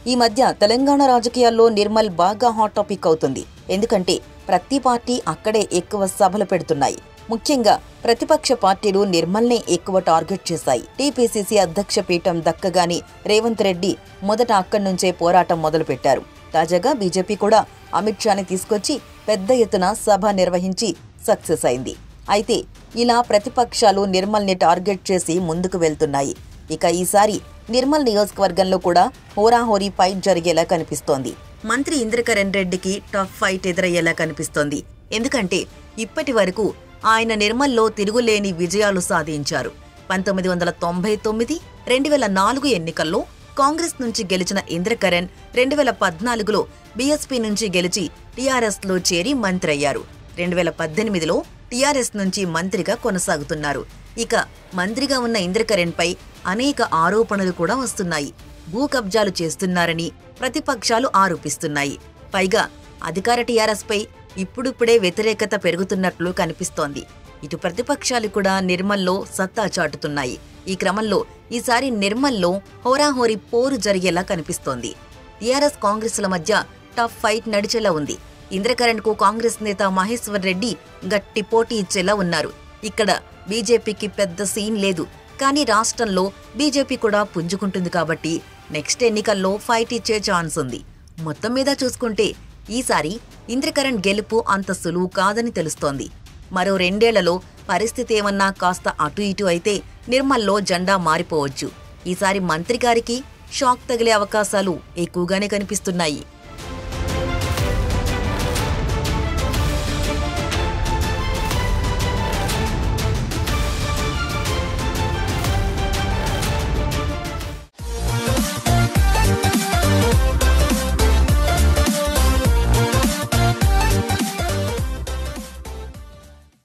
ఈ మధ్య తెలంగాణ రాజకీయాల్లో నిర్మల్ బాగా హాట్ టాపిక్ అవుతుంది ఎందుకంటే ప్రతి పార్టీ అక్కడే ఎక్కువ సభలు పెడుతున్నాయి ముఖ్యంగా ప్రతిపక్ష పార్టీలు నిర్మల్నే ఎక్కువ టార్గెట్ చేశాయి టీపీసీసీ అధ్యక్ష పీఠం దక్కగాని రేవంత్ రెడ్డి మొదట అక్కడి నుంచే పోరాటం మొదలుపెట్టారు తాజాగా బీజేపీ కూడా అమిత్ షాని తీసుకొచ్చి పెద్ద ఎత్తున సభ నిర్వహించి సక్సెస్ అయింది అయితే ఇలా ప్రతిపక్షాలు నిర్మల్ని టార్గెట్ చేసి ముందుకు వెళ్తున్నాయి ఇక ఈసారి నిర్మల్ నియోజకవర్గంలో కూడా హోరాహోరీ ఫైట్ జరిగేలా కనిపిస్తోంది మంత్రి ఇంద్రకరణ్ రెడ్డికి టఫ్ ఫైట్ ఎదురయ్యేలా కనిపిస్తోంది ఎందుకంటే ఇప్పటి వరకు ఆయన నిర్మల్లో తిరుగులేని విజయాలు సాధించారు పంతొమ్మిది వందల తొంభై తొమ్మిది రెండు వేల నాలుగు ఎన్నికల్లో కాంగ్రెస్ నుంచి గెలిచిన ఇంద్రకరణ్ రెండు వేల పద్నాలుగులో బీఎస్పీ నుంచి గెలిచి టీఆర్ఎస్లో చేరి మంత్రి అయ్యారు రెండు వేల పద్దెనిమిదిలో టీఆర్ఎస్ నుంచి మంత్రిగా కొనసాగుతున్నారు ఇక మంత్రిగా ఉన్న ఇంద్రకరణ్పై అనేక ఆరోపణలు కూడా వస్తున్నాయి భూ కబ్జాలు చేస్తున్నారని ప్రతిపక్షాలు ఆరోపిస్తున్నాయి పైగా అధికార టీఆర్ఎస్పై ఇప్పుడిప్పుడే వ్యతిరేకత పెరుగుతున్నట్లు కనిపిస్తోంది ఇటు ప్రతిపక్షాలు కూడా నిర్మల్లో సత్తా చాటుతున్నాయి ఈ క్రమంలో ఈసారి నిర్మల్లో హోరాహోరీ పోరు జరిగేలా కనిపిస్తోంది టీఆర్ఎస్ కాంగ్రెస్ల మధ్య టఫ్ ఫైట్ నడిచేలా ఉంది ఇంద్రకరణ్ కు కాంగ్రెస్ నేత మహేశ్వర్ రెడ్డి గట్టి పోటీ ఇచ్చేలా ఉన్నారు ఇక్కడ బీజేపీకి పెద్ద సీన్ లేదు కానీ రాష్ట్రంలో బీజేపీ కూడా పుంజుకుంటుంది కాబట్టి నెక్స్ట్ ఎన్నికల్లో ఫైట్ ఇచ్చే ఛాన్స్ ఉంది మొత్తం మీద చూసుకుంటే ఈసారి ఇంద్రకరణ్ గెలుపు అంత సులువు కాదని తెలుస్తోంది మరో రెండేళ్లలో పరిస్థితి ఏమన్నా కాస్త అటు ఇటు అయితే నిర్మల్లో జెండా మారిపోవచ్చు ఈసారి మంత్రి గారికి షాక్ తగిలే అవకాశాలు ఎక్కువగానే కనిపిస్తున్నాయి